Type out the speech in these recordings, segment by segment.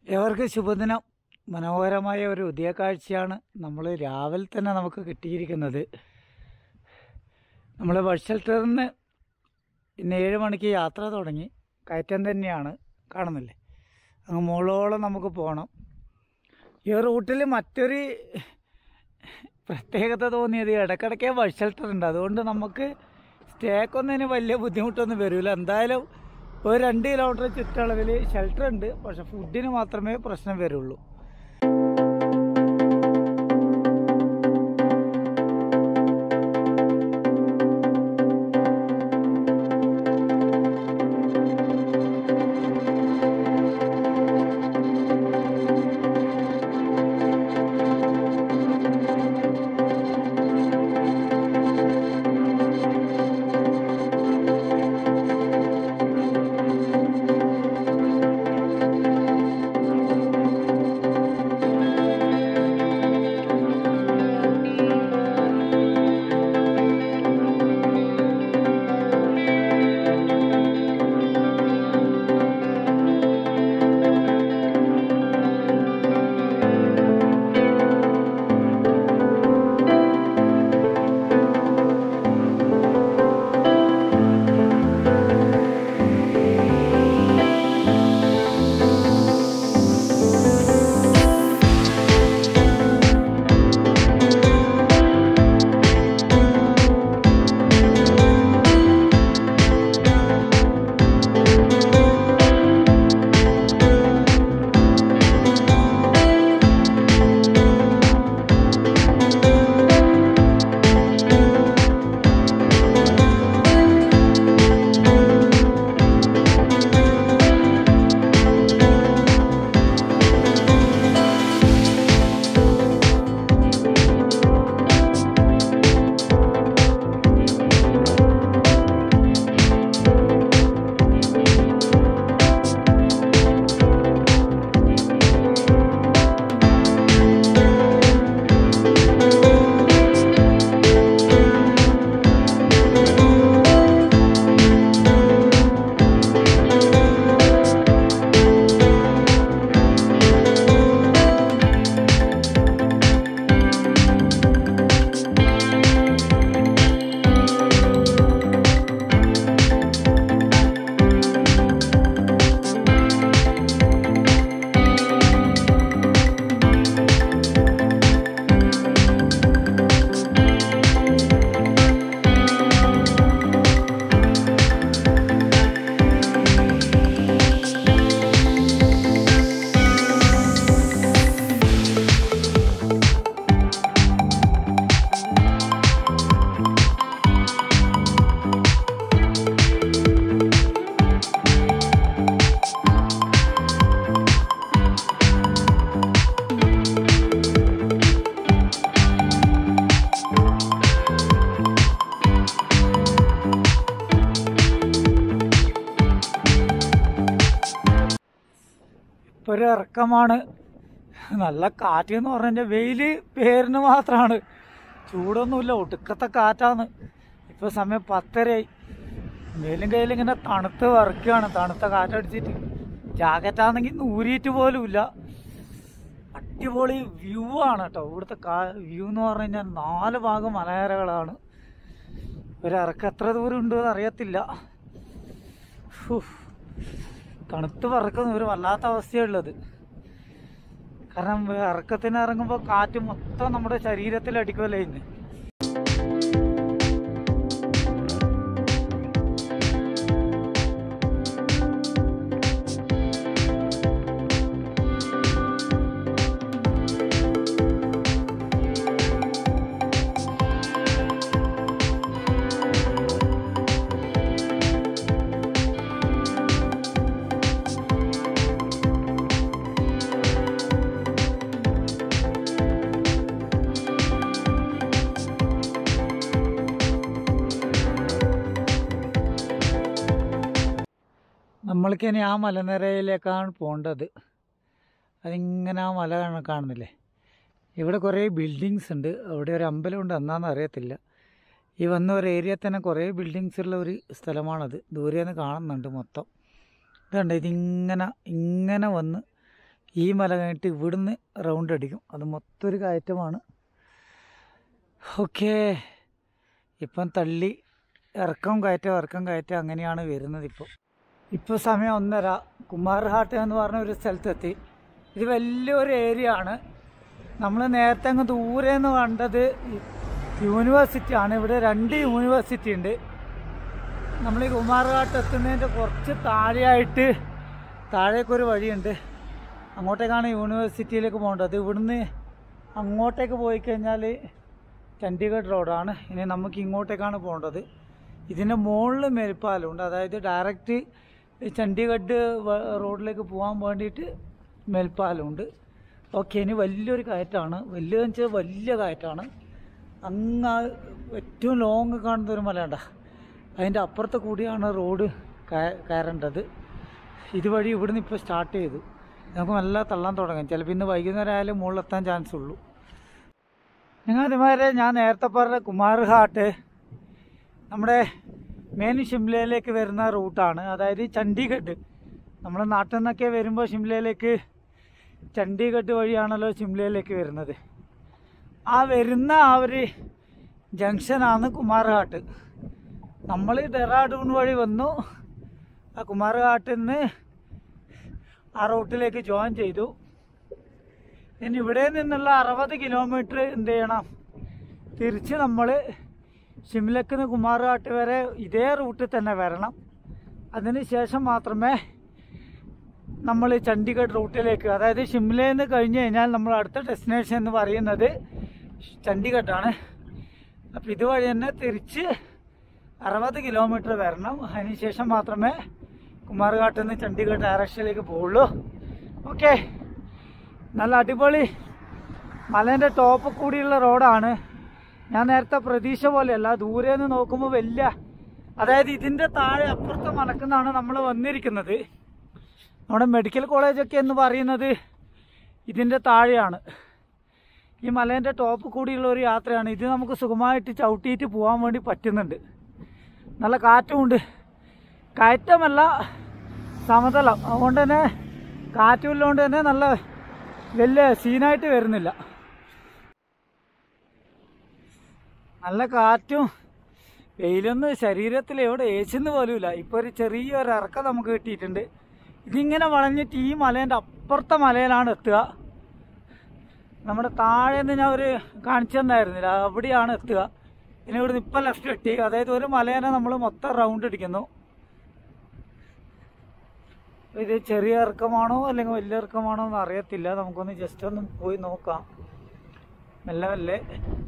ഏവർക്ക് ശുഭദിനം മനോഹരമായ ഒരു ഉദയകാഴ്ചയാണ് നമ്മൾ രാവിലെ തന്നെ നമുക്ക് കിട്ടിയിരിക്കുന്നത് നമ്മൾ ബസ് ഷെൽട്ടറിൽ നിന്ന് ഇന്ന് ഏഴ് മണിക്ക് യാത്ര തുടങ്ങി കയറ്റം തന്നെയാണ് കാണുന്നില്ലേ അങ്ങ് മുകളോളം നമുക്ക് പോകണം ഈ റൂട്ടിൽ മറ്റൊരു പ്രത്യേകത തോന്നിയത് ഇടയ്ക്കിടയ്ക്ക് ബസ് ഷെൽട്ടർ ഉണ്ട് അതുകൊണ്ട് നമുക്ക് സ്റ്റേക്കൊന്നതിന് വലിയ ബുദ്ധിമുട്ടൊന്നും വരില്ല എന്തായാലും ഒരു രണ്ട് കിലോമീറ്റർ ചുറ്റളവിൽ ഷെൽട്ടർ ഉണ്ട് പക്ഷെ ഫുഡിന് മാത്രമേ പ്രശ്നം വരുള്ളൂ ഇപ്പോൾ ഒരു ഇറക്കമാണ് നല്ല കാറ്റ് എന്ന് പറഞ്ഞാൽ വെയിൽ പേരിന് മാത്രമാണ് ചൂടൊന്നുമില്ല ഒടുക്കത്തെ കാറ്റാണ് ഇപ്പോൾ സമയം പത്തരയായി മേലും കയ്യിലും ഇങ്ങനെ തണുത്ത് വറക്കുകയാണ് തണുത്ത കാറ്റടിച്ചിട്ട് ജാക്കറ്റാണെങ്കിൽ നൂരിയിട്ട് പോലും ഇല്ല അടിപൊളി വ്യൂ ആണ് കേട്ടോ ഇവിടുത്തെ കാ വ്യൂ എന്ന് പറഞ്ഞു കഴിഞ്ഞാൽ നാല് ഭാഗം മലനിരകളാണ് ഒരു ഇറക്കം എത്ര ദൂരം ഉണ്ട് എന്ന് അറിയത്തില്ല ഹൂ. തണുത്ത് പറക്കുന്ന ഒരു വല്ലാത്ത അവസ്ഥയുള്ളത് കാരണം ഇറക്കത്തിന് ഇറങ്ങുമ്പോൾ കാറ്റ് മൊത്തം നമ്മുടെ ശരീരത്തിൽ അടിക്കുമല്ലേ ഇന്ന് നമ്മൾക്ക് ഇനി ആ മലനിരയിലേക്കാണ് പോകേണ്ടത് അതിങ്ങനെ ആ മല കാണ- കാണുന്നില്ലേ ഇവിടെ കുറേ ബിൽഡിങ്സ് ഉണ്ട് അവിടെ ഒരു അമ്പലമുണ്ട് എന്നാന്ന് അറിയത്തില്ല ഈ വന്ന ഒരു ഏരിയ തന്നെ കുറേ ബിൽഡിങ്സ് ഉള്ള ഒരു സ്ഥലമാണത് ദൂരെ നിന്ന് കാണുന്നുണ്ട് മൊത്തം ഇതുണ്ട് ഇതിങ്ങനെ ഇങ്ങനെ വന്ന് ഈ മല കഴിഞ്ഞിട്ട് ഇവിടുന്ന് റൗണ്ട് അടിക്കും അത് മൊത്തം ഒരു കയറ്റമാണ് ഓക്കേ ഇപ്പം തള്ളി ഇറക്കം കയറ്റം ഇറക്കം കയറ്റം അങ്ങനെയാണ് വരുന്നത് ഇപ്പോൾ ഇപ്പോൾ സമയം ഒന്നര കുമാർഹാട്ട് എന്ന് പറഞ്ഞ ഒരു സ്ഥലത്തെത്തി ഇത് വലിയൊരു ഏരിയ ആണ് നമ്മൾ നേരത്തെ അങ്ങ് ദൂരെ നിന്ന് കണ്ടത് യൂണിവേഴ്സിറ്റി ആണ് ഇവിടെ രണ്ട് യൂണിവേഴ്സിറ്റി ഉണ്ട് നമ്മൾ ഈ കുമാർഘാട്ട് എത്തുന്നതിൻ്റെ കുറച്ച് താഴെയായിട്ട് താഴേക്കൊരു വഴിയുണ്ട് അങ്ങോട്ടേക്കാണ് യൂണിവേഴ്സിറ്റിയിലേക്ക് പോകേണ്ടത് ഇവിടുന്ന് അങ്ങോട്ടേക്ക് പോയി കഴിഞ്ഞാൽ ചണ്ഡീഗഡ് റോഡാണ് ഇനി നമുക്ക് ഇങ്ങോട്ടേക്കാണ് പോകേണ്ടത് ഇതിൻ്റെ മുകളിൽ മേൽപ്പാലമുണ്ട് അതായത് ഡയറക്റ്റ് ചണ്ഡീഗഡ് വ- റോഡിലേക്ക് പോകാൻ വേണ്ടിയിട്ട് മേൽപ്പാലമുണ്ട് ഓക്കെ ഇനി വലിയൊരു കയറ്റമാണ് വലിയതെന്ന് വെച്ചാൽ വലിയ കയറ്റമാണ് അങ്ങ് ആ ഏറ്റവും ലോങ് കാണുന്ന ഒരു മലയുണ്ട അതിൻ്റെ അപ്പുറത്ത് കൂടിയാണ് റോഡ് കയ- കയറേണ്ടത് ഇതുവഴി ഇവിടുന്ന് ഇപ്പോൾ സ്റ്റാർട്ട് ചെയ്തു നമുക്ക് നല്ല തള്ളാൻ തുടങ്ങും ചിലപ്പോൾ ഇന്ന് വൈകുന്നേരം ആയാലും മുകളിലെത്താൻ ചാൻസ് ഉള്ളൂ നിങ്ങൾ അതുമാതിരി ഞാൻ നേരത്തെ പറഞ്ഞ കുമാർഘാട്ട് നമ്മുടെ മെയിൻ ഷിംലയിലേക്ക് വരുന്ന റൂട്ടാണ് അതായത് ചണ്ഡീഗഡ് നമ്മുടെ നാട്ടിൽ നിന്നൊക്കെ വരുമ്പോൾ ഷിംലയിലേക്ക് ചണ്ഡീഗഡ് വഴിയാണല്ലോ ഷിംലയിലേക്ക് വരുന്നത് ആ വരുന്ന ആ ഒരു ജംഗ്ഷനാണ് കുമാർഘാട്ട് നമ്മൾ ഡെറാഡൂൺ വഴി വന്നു ആ കുമാർഘാട്ടിൽ നിന്ന് ആ റൂട്ടിലേക്ക് ജോയിൻ ചെയ്തു ഇനി ഇവിടെ നിന്നുള്ള അറുപത് കിലോമീറ്റർ എന്ത് ചെയ്യണം തിരിച്ച് നമ്മൾ ഷിംലക്ക് നിന്ന് കുമാർഘാട്ട് വരെ ഇതേ റൂട്ടിൽ തന്നെ വരണം അതിന് ശേഷം മാത്രമേ നമ്മൾ ചണ്ഡീഗഡ് റൂട്ടിലേക്ക് അതായത് ഷിംലയിൽ നിന്ന് കഴിഞ്ഞ് കഴിഞ്ഞാൽ നമ്മൾ അടുത്ത ഡെസ്റ്റിനേഷൻ എന്ന് പറയുന്നത് ചണ്ഡീഗഡാണ് അപ്പോൾ ഇതുവഴി തന്നെ തിരിച്ച് അറുപത് കിലോമീറ്റർ വരണം അതിന് ശേഷം മാത്രമേ കുമാർഘാട്ടിൽ നിന്ന് ചണ്ഡീഗഡ് ഡയറക്ഷനിലേക്ക് പോവുള്ളൂ ഓക്കെ നല്ല അടിപൊളി മലേൻ്റെ ടോപ്പ് കൂടിയുള്ള റോഡാണ് ഞാൻ നേരത്തെ പ്രതീക്ഷ പോലെയല്ല ദൂരെ നിന്ന് നോക്കുമ്പോൾ വലിയ അതായത് ഇതിൻ്റെ താഴെ അപ്പുറത്ത് മലക്കുന്നാണ് നമ്മൾ വന്നിരിക്കുന്നത് നമ്മുടെ മെഡിക്കൽ കോളേജൊക്കെ എന്ന് പറയുന്നത് ഇതിൻ്റെ താഴെയാണ് ഈ മലേൻ്റെ ടോപ്പ് കൂടിയുള്ള ഒരു യാത്രയാണ് ഇത് നമുക്ക് സുഖമായിട്ട് ചവിട്ടിയിട്ട് പോകാൻ വേണ്ടി പറ്റുന്നുണ്ട് നല്ല കാറ്റുമുണ്ട് കയറ്റമല്ല സമതലം അതുകൊണ്ട് തന്നെ കാറ്റുമില്ലോണ്ട് തന്നെ നല്ല വലിയ സീനായിട്ട് വരുന്നില്ല നല്ല കാറ്റും വെയിലൊന്നും ശരീരത്തിൽ എവിടെ ഏച്ചെന്ന് പോലുമില്ല ഇപ്പോൾ ഒരു ചെറിയൊരു ഇറക്കം നമുക്ക് കിട്ടിയിട്ടുണ്ട് ഇതിങ്ങനെ വളഞ്ഞിട്ട് ഈ മലേൻ്റെ അപ്പുറത്തെ മലയിലാണ് എത്തുക നമ്മുടെ താഴെ നിന്ന് ഞാൻ ഒരു കാണിച്ചു തന്നായിരുന്നില്ല അവിടെയാണ് എത്തുക ഇനി ഇവിടുന്ന് ഇപ്പം ലെഫ്റ്റ് കിട്ടി അതായത് ഒരു മലേനെ നമ്മൾ മൊത്തം റൗണ്ട് അടിക്കുന്നു ഇത് ചെറിയ ഇറക്കമാണോ അല്ലെങ്കിൽ വലിയ ഇറക്കമാണോ എന്ന് അറിയത്തില്ല നമുക്കൊന്ന് ജസ്റ്റ് ഒന്ന് പോയി നോക്കാം മെല്ലെ മെല്ലെ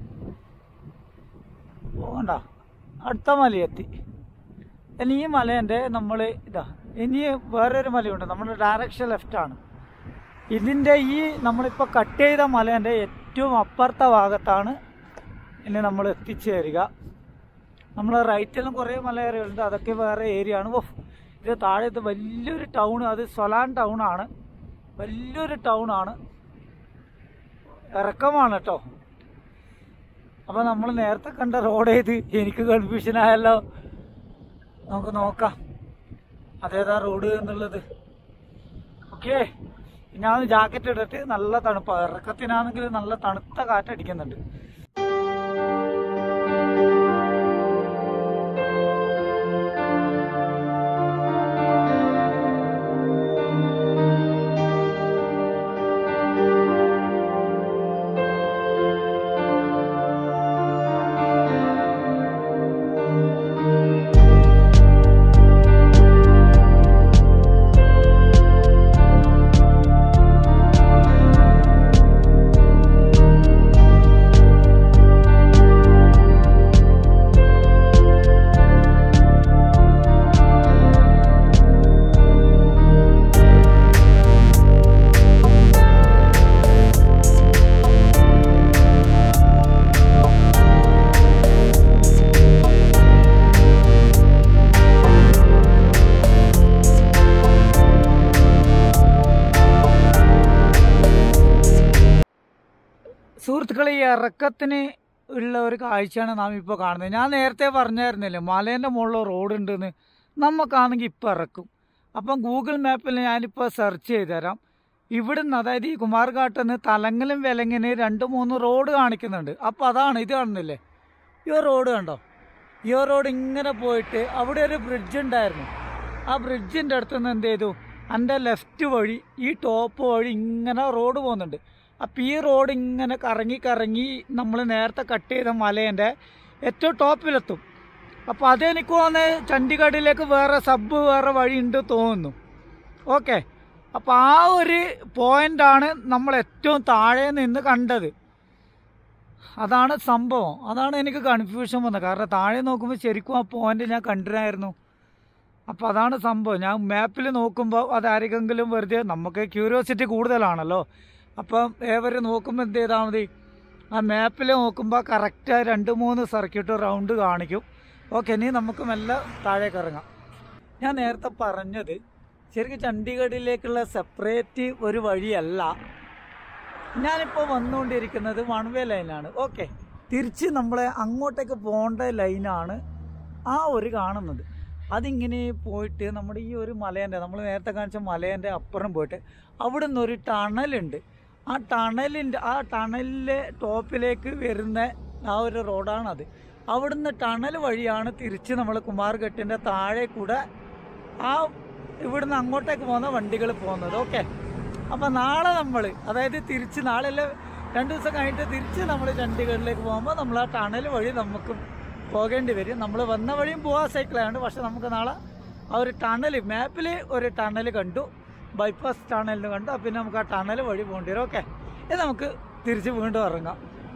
പോകണ്ട അടുത്ത മലയെത്തി ഇനി ഈ മലേൻ്റെ നമ്മൾ ഇതാ ഇനി വേറൊരു മലയുണ്ട് നമ്മുടെ ഡയറക്ഷൻ ലെഫ്റ്റാണ് ഇതിൻ്റെ ഈ നമ്മളിപ്പോൾ കട്ട് ചെയ്ത മലേൻ്റെ ഏറ്റവും അപ്പുറത്തെ ഭാഗത്താണ് ഇനി നമ്മൾ എത്തിച്ചേരുക നമ്മൾ റൈറ്റിലും കുറേ മലയേറിയുണ്ട് അതൊക്കെ വേറെ ഏരിയ ആണ് ഓ ഇത് താഴത്ത് വലിയൊരു ടൗൺ അത് സൊലാൻ ടൗൺ ആണ് വലിയൊരു ടൗൺ ആണ് ഇറക്കമാണ് കേട്ടോ അപ്പോൾ നമ്മൾ നേരത്തെ കണ്ട റോഡ് ഏത് എനിക്ക് കൺഫ്യൂഷൻ ആയല്ലോ നമുക്ക് നോക്കാം അതേതാ റോഡ് എന്നുള്ളത് ഓക്കെ ഞാൻ ജാക്കറ്റ് ഇട്ടിട്ട് നല്ല തണുപ്പ് ഇറക്കത്തിനാണെങ്കിൽ നല്ല തണുത്ത കാറ്റടിക്കുന്നുണ്ട് സുഹൃത്തുക്കളെ ഈ ഇറക്കത്തിന് ഉള്ള ഒരു കാഴ്ചയാണ് നാം ഇപ്പോൾ കാണുന്നത് ഞാൻ നേരത്തെ പറഞ്ഞായിരുന്നില്ലേ മലേൻ്റെ മുകളിൽ റോഡ് ഉണ്ടെന്ന് നമുക്കാണെങ്കിൽ ഇപ്പോൾ ഇറക്കും അപ്പം ഗൂഗിൾ മാപ്പിൽ ഞാനിപ്പോൾ സെർച്ച് ചെയ്ത് തരാം ഇവിടുന്ന് അതായത് ഈ കുമാർഘാട്ടിൽ നിന്ന് തലങ്ങലും വിലങ്ങിന് രണ്ട് മൂന്ന് റോഡ് കാണിക്കുന്നുണ്ട് അപ്പോൾ അതാണ് ഇത് കാണുന്നില്ലേ ഈ റോഡ് കണ്ടോ ഈ റോഡ് ഇങ്ങനെ പോയിട്ട് അവിടെ ഒരു ബ്രിഡ്ജ് ഉണ്ടായിരുന്നു ആ ബ്രിഡ്ജിൻ്റെ അടുത്ത് നിന്ന് എന്ത് ചെയ്തു എൻ്റെ ലെഫ്റ്റ് വഴി ഈ ടോപ്പ് വഴി ഇങ്ങനെ റോഡ് പോകുന്നുണ്ട് അപ്പോൾ ഈ റോഡ് ഇങ്ങനെ കറങ്ങി കറങ്ങി നമ്മൾ നേരത്തെ കട്ട് ചെയ്ത മലേൻ്റെ ഏറ്റവും ടോപ്പിലെത്തും അപ്പോൾ അതെനിക്ക് തോന്നുന്നത് ചണ്ഡീഗഡിലേക്ക് വേറെ സബ് വേറെ വഴി ഉണ്ട് തോന്നുന്നു ഓക്കെ അപ്പോൾ ആ ഒരു പോയിൻ്റാണ് നമ്മൾ ഏറ്റവും താഴെ നിന്ന് കണ്ടത് അതാണ് സംഭവം അതാണ് എനിക്ക് കൺഫ്യൂഷൻ വന്നത് കാരണം താഴെ നോക്കുമ്പോൾ ശരിക്കും ആ പോയിന്റ് ഞാൻ കണ്ടിരായിരുന്നു അപ്പോൾ അതാണ് സംഭവം ഞാൻ മാപ്പിൽ നോക്കുമ്പോൾ അതാരെങ്കിലും വെറുതെ നമുക്ക് ക്യൂരിയോസിറ്റി കൂടുതലാണല്ലോ അപ്പം ഏവര് നോക്കുമ്പോൾ എന്ത് ചെയ്താൽ മതി ആ മാപ്പിൽ നോക്കുമ്പോൾ കറക്റ്റ് രണ്ട് മൂന്ന് സർക്യൂട്ട് റൗണ്ട് കാണിക്കും ഓക്കെ ഇനി നമുക്ക് മെല്ലെ താഴേക്ക് ഇറങ്ങാം ഞാൻ നേരത്തെ പറഞ്ഞത് ശരിക്കും ചണ്ഡീഗഡിലേക്കുള്ള സെപ്പറേറ്റ് ഒരു വഴിയല്ല ഞാനിപ്പോൾ വന്നുകൊണ്ടിരിക്കുന്നത് വൺ വേ ലൈനാണ് ഓക്കെ തിരിച്ച് നമ്മളെ അങ്ങോട്ടേക്ക് പോകേണ്ട ലൈനാണ് ആ ഒരു കാണുന്നത് അതിങ്ങനെ പോയിട്ട് നമ്മുടെ ഈ ഒരു മലേൻ്റെ നമ്മൾ നേരത്തെ കാണിച്ച മലേൻ്റെ അപ്പുറം പോയിട്ട് അവിടെ നിന്നൊരു ടണലുണ്ട് ആ ടണലിൻ്റെ ആ ടണലിലെ ടോപ്പിലേക്ക് വരുന്ന ആ ഒരു റോഡാണത് അവിടുന്ന് ടണൽ വഴിയാണ് തിരിച്ച് നമ്മൾ കുമാർഘട്ടിൻ്റെ താഴെ കൂടെ ആ ഇവിടുന്ന് അങ്ങോട്ടേക്ക് പോകുന്ന വണ്ടികൾ പോകുന്നത് ഓക്കെ അപ്പം നാളെ നമ്മൾ അതായത് തിരിച്ച് നാളെ അല്ല രണ്ട് ദിവസം കഴിഞ്ഞിട്ട് തിരിച്ച് നമ്മൾ ചണ്ഡീഗഡിലേക്ക് പോകുമ്പോൾ നമ്മൾ ആ ടണൽ വഴി നമുക്ക് പോകേണ്ടി വരും നമ്മൾ വന്ന വഴിയും പോകാൻ സൈക്കിളാണ് പക്ഷെ നമുക്ക് നാളെ ആ ഒരു ടണൽ മാപ്പിൽ ഒരു ടണൽ കണ്ടു ബൈപ്പാസ് ടണലിന് കണ്ടു പിന്നെ നമുക്ക് ആ ടണൽ വഴി പോകേണ്ടി വരും ഓക്കെ ഇത് നമുക്ക് തിരിച്ച് വീണ്ടും ഇറങ്ങാം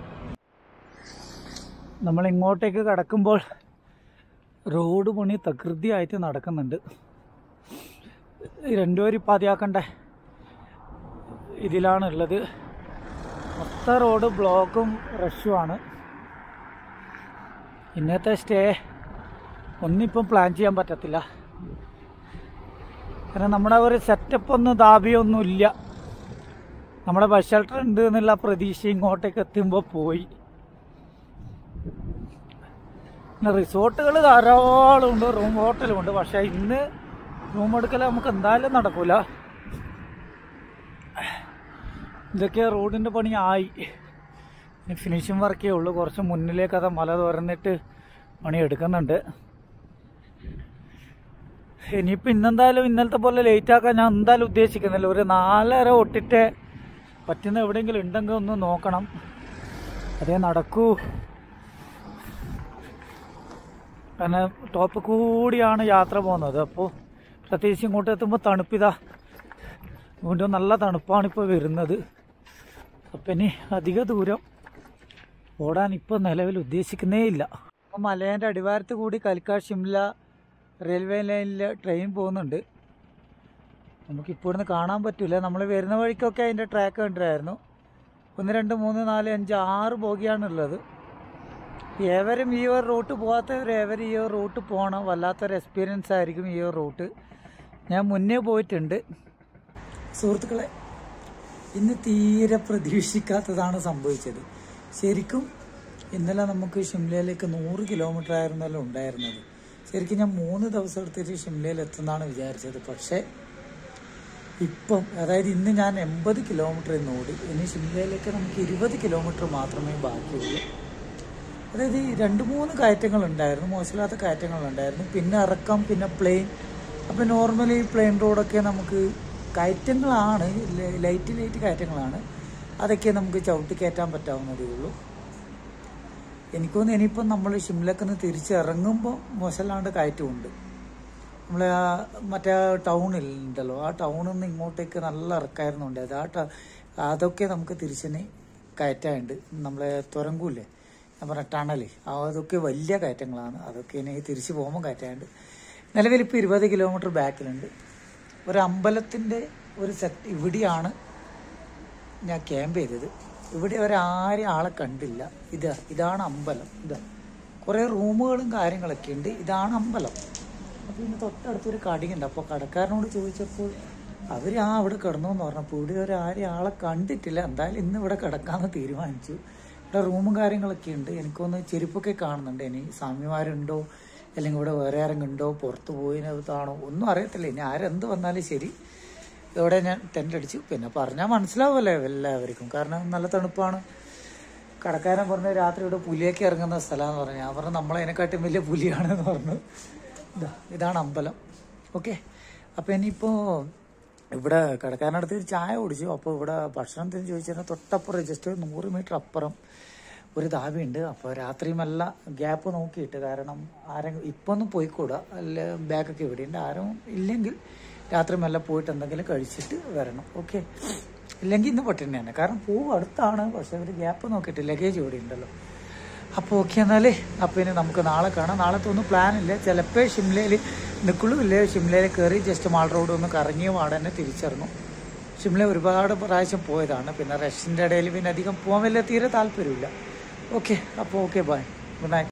നമ്മൾ ഇങ്ങോട്ടേക്ക് കടക്കുമ്പോൾ റോഡ് പണി തകൃതിയായിട്ട് നടക്കുന്നുണ്ട് രണ്ടുപേരും പാതിയാക്കണ്ടേ ഇതിലാണുള്ളത് മൊത്തം റോഡ് ബ്ലോക്കും റഷുമാണ് ഇന്നത്തെ സ്റ്റേ ഒന്നിപ്പം പ്ലാൻ ചെയ്യാൻ പറ്റത്തില്ല കാരണം നമ്മുടെ ഒരു സെറ്റപ്പ് ഒന്നും ദാബിയൊന്നും ഇല്ല നമ്മുടെ ബസ് ഷെൽട്ടർ ഉണ്ട് എന്നുള്ള പ്രതീക്ഷ ഇങ്ങോട്ടേക്ക് എത്തുമ്പോൾ പോയി പിന്നെ റിസോർട്ടുകൾ ധാരാളം ഉണ്ട് റൂം ഹോട്ടലും ഉണ്ട് പക്ഷേ ഇന്ന് റൂം എടുക്കൽ നമുക്ക് എന്തായാലും നടക്കൂല ഇതൊക്കെ റോഡിൻ്റെ പണി ആയി ഇനി ഫിനിഷിംഗ് വർക്കേ ഉള്ളൂ കുറച്ച് മുന്നിലേക്ക് അത് മല തുറന്നിട്ട് പണി എടുക്കുന്നുണ്ട് ഇനിയിപ്പോൾ ഇന്നെന്തായാലും ഇന്നലത്തെ പോലെ ലേറ്റ് ആക്കാൻ ഞാൻ എന്തായാലും ഉദ്ദേശിക്കുന്നില്ല ഒരു നാലര ഒട്ടിട്ട് പറ്റുന്ന എവിടെയെങ്കിലും ഉണ്ടെങ്കിൽ ഒന്ന് നോക്കണം അതേ നടക്കൂ കാരണം ടോപ്പ് കൂടിയാണ് യാത്ര പോകുന്നത് അപ്പോൾ പ്രത്യേകിച്ച് ഇങ്ങോട്ട് എത്തുമ്പോൾ തണുപ്പിതാ വീണ്ടും നല്ല തണുപ്പാണ് ഇപ്പോൾ വരുന്നത് അപ്പം ഇനി അധിക ദൂരം ഓടാൻ ഇപ്പോൾ നിലവിൽ ഉദ്ദേശിക്കുന്നേ ഇല്ല അപ്പം മലേൻ്റെ അടിവാരത്ത് കൂടി കൽക്കാ ഷിംല റെയിൽവേ ലൈനിൽ ട്രെയിൻ പോകുന്നുണ്ട് നമുക്ക് ഇപ്പോൾ ഇവിടുന്ന് കാണാൻ പറ്റില്ല നമ്മൾ വരുന്ന വഴിക്കൊക്കെ അതിൻ്റെ ട്രാക്ക് കണ്ടിരായിരുന്നു ഒന്ന് രണ്ട് മൂന്ന് നാല് അഞ്ച് ആറ് ബോഗിയാണുള്ളത് ഏവരും ഈ ഒരു റൂട്ട് പോകാത്തവർ ഏവരും ഈ ഒരു റൂട്ട് പോകണം വല്ലാത്തൊരു എക്സ്പീരിയൻസ് ആയിരിക്കും ഈ ഒരു റൂട്ട് ഞാൻ മുന്നേ പോയിട്ടുണ്ട് സുഹൃത്തുക്കളെ ഇന്ന് തീരെ പ്രതീക്ഷിക്കാത്തതാണ് സംഭവിച്ചത് ശരിക്കും ഇന്നലെ നമുക്ക് ഷിംലയിലേക്ക് നൂറ് കിലോമീറ്റർ ആയിരുന്നല്ലോ ഉണ്ടായിരുന്നത് ശരിക്കും ഞാൻ മൂന്ന് ദിവസം എടുത്തിട്ട് ഷിംലയിൽ എത്തുന്നതാണ് വിചാരിച്ചത് പക്ഷേ ഇപ്പം അതായത് ഇന്ന് ഞാൻ എൺപത് കിലോമീറ്റർ ഇന്ന് ഓടി ഇനി ഷിംലയിലേക്ക് നമുക്ക് ഇരുപത് കിലോമീറ്റർ മാത്രമേ ബാക്കിയുള്ളൂ അതായത് ഈ രണ്ട് മൂന്ന് കയറ്റങ്ങൾ ഉണ്ടായിരുന്നു മോശമില്ലാത്ത കയറ്റങ്ങൾ ഉണ്ടായിരുന്നു പിന്നെ ഇറക്കം പിന്നെ പ്ലെയിൻ അപ്പം നോർമലി പ്ലെയിൻ റോഡൊക്കെ നമുക്ക് കയറ്റങ്ങളാണ് ല- ലൈറ്റ് ലൈറ്റ് കയറ്റങ്ങളാണ് അതൊക്കെ നമുക്ക് ചവിട്ടി കയറ്റാൻ പറ്റാവുന്നതേ ഉള്ളൂ എനിക്ക് തോന്നുന്നു ഇനിയിപ്പം നമ്മൾ ഷിംലക്കുന്ന് തിരിച്ചിറങ്ങുമ്പോൾ മോശമല്ലാണ്ട് കയറ്റമുണ്ട് നമ്മൾ ആ മറ്റേ ആ ടൗണിൽ ഉണ്ടല്ലോ ആ ടൗണിൽ നിന്ന് ഇങ്ങോട്ടേക്ക് നല്ല ഇറക്കായിരുന്നു ഉണ്ടായത് ആ ട- അതൊക്കെ നമുക്ക് തിരിച്ചിന് കയറ്റാനുണ്ട് നമ്മളെ തുരങ്കൂല്ലേ ഞാൻ പറഞ്ഞ ടണല് അതൊക്കെ വലിയ കയറ്റങ്ങളാണ് അതൊക്കെ ഇനി തിരിച്ച് പോകുമ്പോൾ കയറ്റാനുണ്ട് നിലവിൽ ഇപ്പോൾ ഇരുപത് കിലോമീറ്റർ ബാക്കിലുണ്ട് ഒരു അമ്പലത്തിൻ്റെ ഒരു സെറ്റ് ഇവിടെയാണ് ഞാൻ ക്യാമ്പ് ചെയ്തത് ഇവിടെ ഒരാരും ആളെ കണ്ടില്ല ഇതാ ഇതാണ് അമ്പലം ഇതാ കുറേ റൂമുകളും കാര്യങ്ങളൊക്കെ ഉണ്ട് ഇതാണ് അമ്പലം അപ്പോൾ ഇതിന് തൊട്ടടുത്തൊരു കടയുണ്ട് അപ്പോൾ കടക്കാരനോട് ചോദിച്ചപ്പോൾ അവർ ആ അവിടെ കിടന്നു എന്ന് പറഞ്ഞപ്പോൾ ഇവിടെ ഒരു ആരും ആളെ കണ്ടിട്ടില്ല എന്തായാലും ഇന്ന് ഇവിടെ കിടക്കാമെന്ന് തീരുമാനിച്ചു ഇവിടെ റൂമും കാര്യങ്ങളൊക്കെ ഉണ്ട് എനിക്കൊന്ന് ചെരുപ്പൊക്കെ കാണുന്നുണ്ട് ഇനി സ്വാമിമാരുണ്ടോ അല്ലെങ്കിൽ ഇവിടെ വേറെ ആരെങ്കിലും ഉണ്ടോ പുറത്ത് പോയിനകത്താണോ ഒന്നും അറിയത്തില്ല ഇനി ആരെന്ത് വന്നാലും ശരി ഇവിടെ ഞാൻ ടെൻ്റ് അടിച്ചു പിന്നെ പറഞ്ഞാൽ മനസ്സിലാവുമല്ലേ എല്ലാവർക്കും കാരണം നല്ല തണുപ്പാണ് കടക്കാരൻ പറഞ്ഞു രാത്രി ഇവിടെ പുലിയൊക്കെ ഇറങ്ങുന്ന സ്ഥലമാണെന്ന് പറഞ്ഞു ഞാൻ പറഞ്ഞു നമ്മളതിനെക്കാട്ടും വലിയ പുലിയാണെന്ന് പറഞ്ഞു ഇതാ ഇതാണ് അമ്പലം ഓക്കെ അപ്പോൾ ഇനിയിപ്പോൾ ഇവിടെ കടക്കാരനടുത്ത് ഒരു ചായ കുടിച്ചു അപ്പോൾ ഇവിടെ ഭക്ഷണത്തിന് ചോദിച്ചാൽ തൊട്ടപ്പുറം ജസ്റ്റ് ഒരു നൂറ് മീറ്റർ അപ്പുറം ഒരു ധാബയുണ്ട് അപ്പോൾ രാത്രിയുമല്ല ഗ്യാപ്പ് നോക്കിയിട്ട് കാരണം ആരെങ്കിലും ഇപ്പം ഒന്നും പോയിക്കൂടാ അല്ല ബാഗൊക്കെ ഇവിടെ ഉണ്ട് ആരും ഇല്ലെങ്കിൽ രാത്രി മെല്ലെ പോയിട്ട് എന്തെങ്കിലും കഴിച്ചിട്ട് വരണം ഓക്കെ ഇല്ലെങ്കിൽ ഇന്ന് പട്ടിണി തന്നെ കാരണം പൂവ് അടുത്താണ് പക്ഷെ ഒരു ഗ്യാപ്പ് നോക്കിയിട്ട് ലഗേജ് ഇവിടെ ഉണ്ടല്ലോ അപ്പോൾ ഓക്കെ എന്നാലേ അപ്പോൾ ഇനി നമുക്ക് നാളെ കാണാം നാളത്തെ ഒന്നും പ്ലാൻ ഇല്ല ചിലപ്പോൾ ഷിംലയിൽ നിൽക്കുള്ളൂ ഇല്ലേ ഷിംലയിൽ കയറി ജസ്റ്റ് മാൾ റോഡ് ഒന്ന് കറങ്ങിയ പാടെ തന്നെ തിരിച്ചിറങ്ങും ഷിംല ഒരുപാട് പ്രാവശ്യം പോയതാണ് പിന്നെ റഷ്യൻ്റെ ഇടയിൽ പിന്നെ അധികം പോകാൻ വലിയ തീരെ താല്പര്യമില്ല ഓക്കെ അപ്പോൾ ഓക്കെ ബൈ ഗുഡ് നൈറ്റ്